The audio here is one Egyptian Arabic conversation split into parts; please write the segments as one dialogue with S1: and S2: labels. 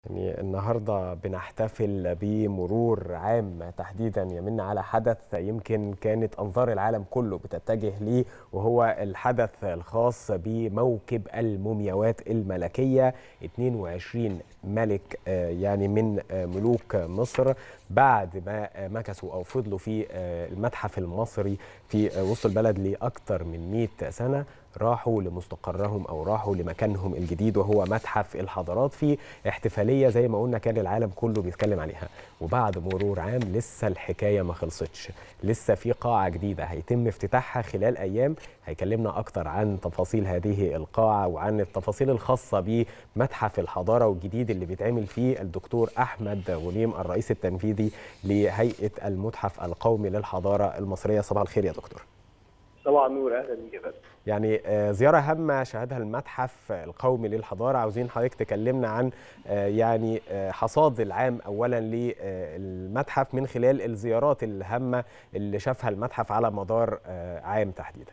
S1: يعني النهارده بنحتفل بمرور عام تحديدا يمن على حدث يمكن كانت انظار العالم كله بتتجه ليه وهو الحدث الخاص بموكب المومياوات الملكيه 22 ملك آه، يعني من آه، ملوك مصر بعد ما آه، مكثوا او فضلوا في آه، المتحف المصري في آه، وسط البلد لاكثر من 100 سنه راحوا لمستقرهم او راحوا لمكانهم الجديد وهو متحف الحضارات في احتفاليه زي ما قلنا كان العالم كله بيتكلم عليها وبعد مرور عام لسه الحكايه ما خلصتش لسه في قاعه جديده هيتم افتتاحها خلال ايام هيكلمنا اكتر عن تفاصيل هذه القاعه وعن التفاصيل الخاصه بمتحف الحضاره والجديد اللي بيتعمل فيه الدكتور احمد غنيم الرئيس التنفيذي لهيئه المتحف القومي للحضاره المصريه صباح الخير يا دكتور
S2: صباح النور اهلا بيك يا فندم
S1: يعني آه، زيارة هامة شهدها المتحف القومي للحضارة عاوزين حضرتك تكلمنا عن آه، يعني آه، حصاد العام أولا للمتحف من خلال الزيارات الهامة اللي شافها المتحف على مدار آه، عام تحديدا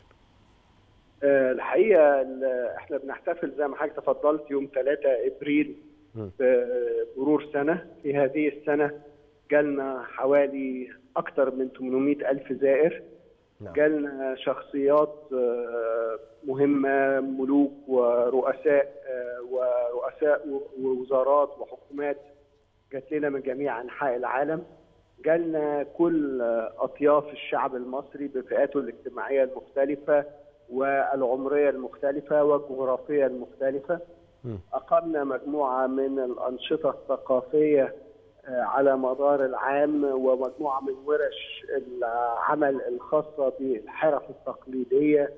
S2: آه، الحقيقه ال- احنا بنحتفل زي ما حضرتك تفضلت يوم 3 ابريل
S1: م.
S2: بمرور سنه في هذه السنه جالنا حوالي اكثر من 800 الف زائر
S1: نعم.
S2: جالنا شخصيات آه، مهمه ملوك ورؤساء آه، ورؤساء و- ووزارات وحكومات جات لنا من جميع انحاء العالم جالنا كل آه، اطياف الشعب المصري بفئاته الاجتماعيه المختلفه والعمريه المختلفه والجغرافيه المختلفه
S1: م.
S2: اقمنا مجموعه من الانشطه الثقافيه آه، على مدار العام ومجموعه من ورش العمل الخاصه بالحرف التقليديه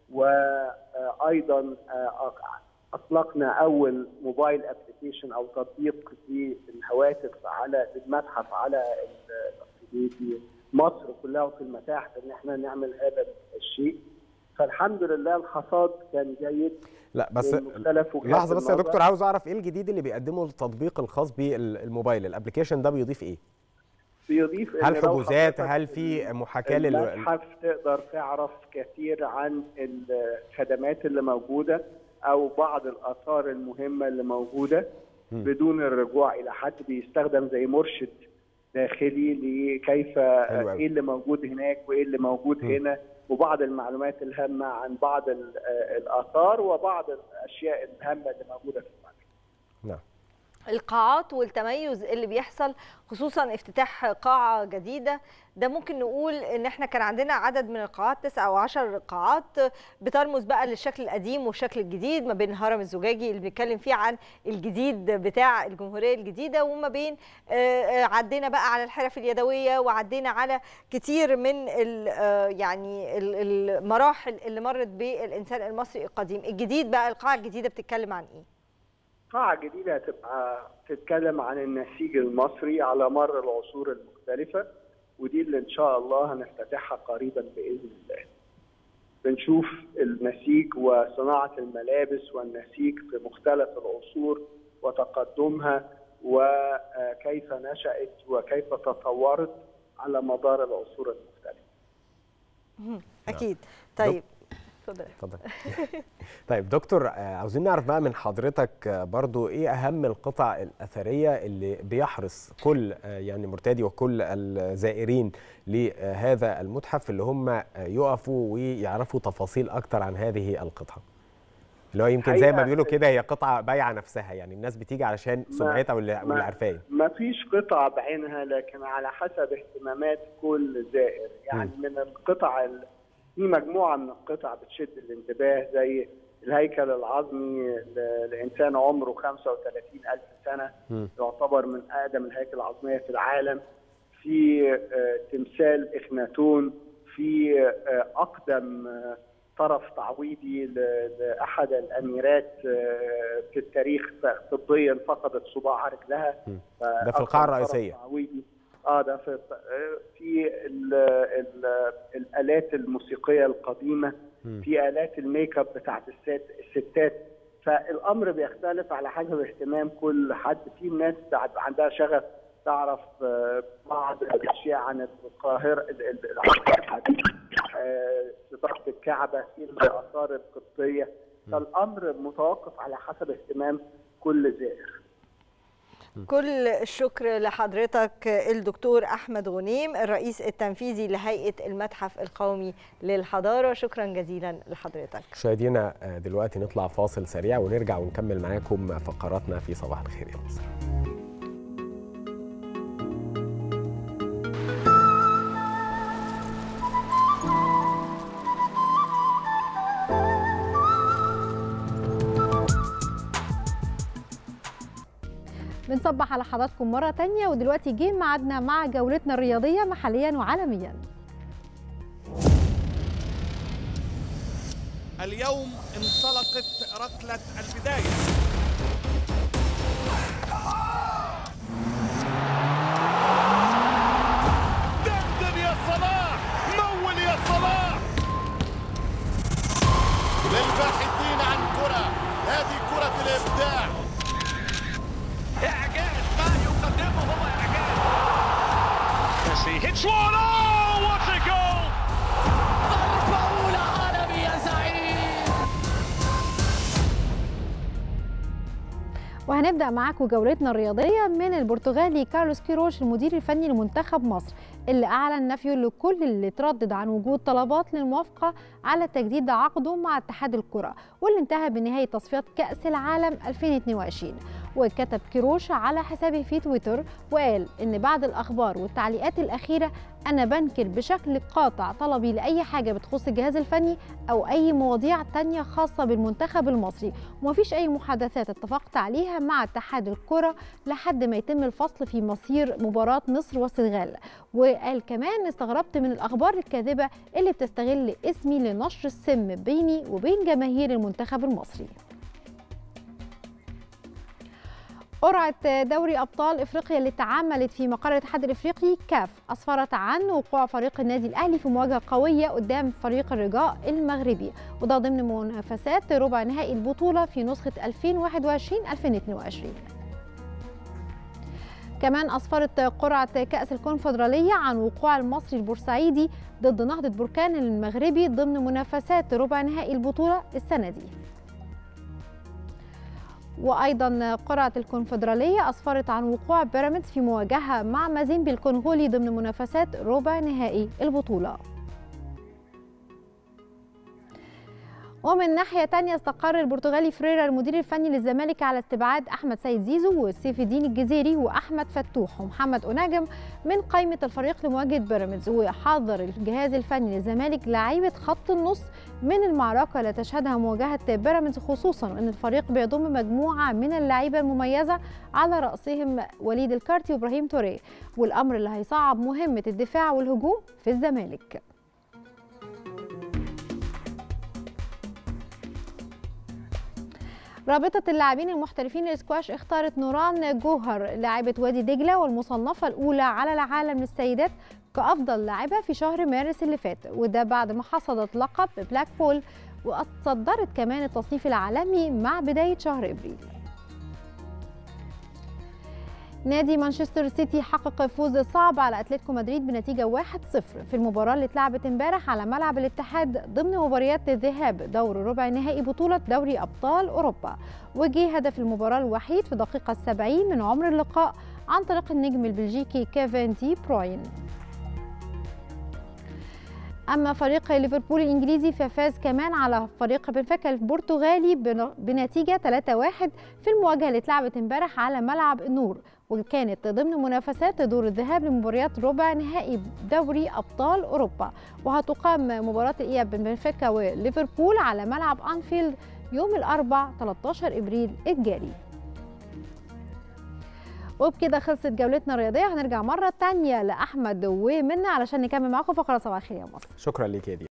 S2: وايضا اطلقنا اول موبايل ابلكيشن او تطبيق في الهواتف على المتحف على ال- في في مصر كلها وفي المتاحف ان احنا نعمل هذا الشيء فالحمد لله الحصاد كان جيد
S1: لا بس
S2: من مختلف وجهات
S1: لحظة بس يا
S2: النظر.
S1: دكتور عاوز أعرف إيه الجديد اللي بيقدمه التطبيق الخاص بالموبايل الابلكيشن ده بيضيف إيه؟
S2: بيضيف إن
S1: هل
S2: لو
S1: حجوزات
S2: حضرتك
S1: هل في محاكاة لل
S2: المتحف تقدر تعرف كثير عن الخدمات اللي موجوده او بعض الاثار المهمه اللي موجوده
S1: مم.
S2: بدون الرجوع الى حد بيستخدم زي مرشد داخلي لكيف
S1: حلو أوي.
S2: ايه اللي موجود هناك وايه اللي موجود
S1: مم.
S2: هنا وبعض المعلومات الهامه عن بعض ال- آه، الاثار وبعض الاشياء الهامه اللي موجوده في المكان
S1: نعم
S3: القاعات والتميز اللي بيحصل خصوصا افتتاح قاعة جديدة ده ممكن نقول ان احنا كان عندنا عدد من القاعات تسعة او عشر قاعات بترمز بقى للشكل القديم والشكل الجديد ما بين الهرم الزجاجي اللي بنتكلم فيه عن الجديد بتاع الجمهورية الجديدة وما بين آه، آه، عدينا بقى على الحرف اليدوية وعدينا على كتير من ال- آه، يعني ال- المراحل اللي مرت بالإنسان المصري القديم الجديد بقى القاعة الجديدة بتتكلم عن ايه؟
S2: قاعة جديدة هتبقى تتكلم عن النسيج المصري على مر العصور المختلفة ودي اللي إن شاء الله هنفتتحها قريبا بإذن الله. بنشوف النسيج وصناعة الملابس والنسيج في مختلف العصور وتقدمها وكيف نشأت وكيف تطورت على مدار العصور المختلفة.
S3: مهم. اكيد طيب اتفضل
S1: اتفضل طيب دكتور آه، عاوزين نعرف بقى من حضرتك آه، برضو ايه اهم القطع الاثريه اللي بيحرص كل آه، يعني مرتادي وكل الزائرين لهذا المتحف اللي هم آه، يقفوا ويعرفوا تفاصيل اكتر عن هذه القطعه اللي هو يمكن زي ما
S2: حقيقة-
S1: بيقولوا كده هي قطعه بايعه نفسها يعني الناس بتيجي علشان سمعتها واللي
S2: ما-
S1: واللي عارفاه
S2: ما فيش قطعة بعينها لكن على حسب اهتمامات كل زائر يعني من القطع ال... في مجموعة من القطع بتشد الانتباه زي الهيكل العظمي ل- لإنسان عمره 35 ألف سنة
S1: مم.
S2: يعتبر من أقدم الهياكل العظمية في العالم في آه، تمثال إخناتون في آه، أقدم آه، طرف تعويضي ل- لأحد الأميرات آه، في التاريخ طبيا فقدت صباع رجلها
S1: مم.
S2: ده
S1: ده في القاعة الرئيسية.
S2: اه ده في في ال ال الالات الموسيقيه القديمه
S1: مم.
S2: في الات الميك اب بتاعت الست الستات فالامر بيختلف على حسب اهتمام كل حد في ناس عندها شغف تعرف آه، بعض الاشياء عن القاهره ال- ال- العصر الحديث آه، ستاره الكعبه في الاثار القبطيه فالامر متوقف على حسب اهتمام كل زائر
S3: كل الشكر لحضرتك الدكتور احمد غنيم الرئيس التنفيذي لهيئه المتحف القومي للحضاره شكرا جزيلا لحضرتك
S1: مشاهدينا دلوقتي نطلع فاصل سريع ونرجع ونكمل معاكم فقراتنا في صباح الخير يا مصر
S4: بنصبح على حضراتكم مرة تانية ودلوقتي جه ميعادنا مع جولتنا الرياضية محليا وعالميا
S5: اليوم انطلقت ركلة البداية دندن يا صلاح مول يا صلاح للباحثين عن كرة هذه كرة الإبداع إعجاز ما يقدمه هو إعجاز
S6: Messi hits one. Oh, what a goal!
S7: ضربة أولى عالمي يا زعيم
S4: وهنبدأ معاكم جولتنا الرياضية من البرتغالي كارلوس كيروش المدير الفني لمنتخب مصر اللي أعلن نفيه لكل اللي تردد عن وجود طلبات للموافقة على تجديد عقده مع اتحاد الكرة واللي انتهى بنهاية تصفيات كأس العالم 2022 وكتب كيروش على حسابه في تويتر وقال إن بعد الأخبار والتعليقات الأخيرة أنا بنكر بشكل قاطع طلبي لأي حاجة بتخص الجهاز الفني أو أي مواضيع تانية خاصة بالمنتخب المصري ومفيش أي محادثات اتفقت عليها مع اتحاد الكرة لحد ما يتم الفصل في مصير مباراة مصر والسنغال وقال كمان استغربت من الأخبار الكاذبة اللي بتستغل اسمي لنشر السم بيني وبين جماهير المنتخب المصري قرعة دوري أبطال إفريقيا اللي اتعملت في مقر الاتحاد الإفريقي كاف أسفرت عن وقوع فريق النادي الأهلي في مواجهة قوية قدام فريق الرجاء المغربي وده ضمن منافسات ربع نهائي البطولة في نسخة 2021-2022 كمان أسفرت قرعة كأس الكونفدرالية عن وقوع المصري البورسعيدي ضد نهضة بركان المغربي ضمن منافسات ربع نهائي البطولة السنة دي وايضا قرعه الكونفدراليه اسفرت عن وقوع بيراميدز في مواجهه مع مازيمبي الكونغولي ضمن منافسات ربع نهائي البطوله ومن ناحية تانية استقر البرتغالي فريرا المدير الفني للزمالك على استبعاد أحمد سيد زيزو وسيف الدين الجزيري وأحمد فتوح ومحمد أناجم من قائمة الفريق لمواجهة بيراميدز وحذر الجهاز الفني للزمالك لعيبة خط النص من المعركة اللي تشهدها مواجهة بيراميدز خصوصا أن الفريق بيضم مجموعة من اللعيبة المميزة على رأسهم وليد الكارتي وإبراهيم توريه والأمر اللي هيصعب مهمة الدفاع والهجوم في الزمالك رابطة اللاعبين المحترفين للسكواش اختارت نوران جوهر لاعبة وادي دجلة والمصنفة الأولى على العالم للسيدات كأفضل لاعبة في شهر مارس اللي فات وده بعد ما حصدت لقب بلاك بول وتصدرت كمان التصنيف العالمي مع بداية شهر إبريل نادي مانشستر سيتي حقق فوز صعب على اتلتيكو مدريد بنتيجه 1-0 في المباراه اللي اتلعبت امبارح على ملعب الاتحاد ضمن مباريات الذهاب دور ربع نهائي بطوله دوري ابطال اوروبا وجه هدف المباراه الوحيد في الدقيقه السبعين من عمر اللقاء عن طريق النجم البلجيكي كيفن دي بروين اما فريق ليفربول الانجليزي ففاز كمان على فريق بنفيكا البرتغالي بنتيجه 3-1 في المواجهه اللي اتلعبت امبارح على ملعب النور وكانت ضمن منافسات دور الذهاب لمباريات ربع نهائي دوري ابطال اوروبا وهتقام مباراه الاياب بين بنفيكا وليفربول على ملعب انفيلد يوم الاربع 13 ابريل الجاري وبكده خلصت جولتنا الرياضيه هنرجع مره تانية لاحمد ومنى علشان نكمل معاكم فقره صباح الخير يا مصر
S1: شكرا ليك يا دي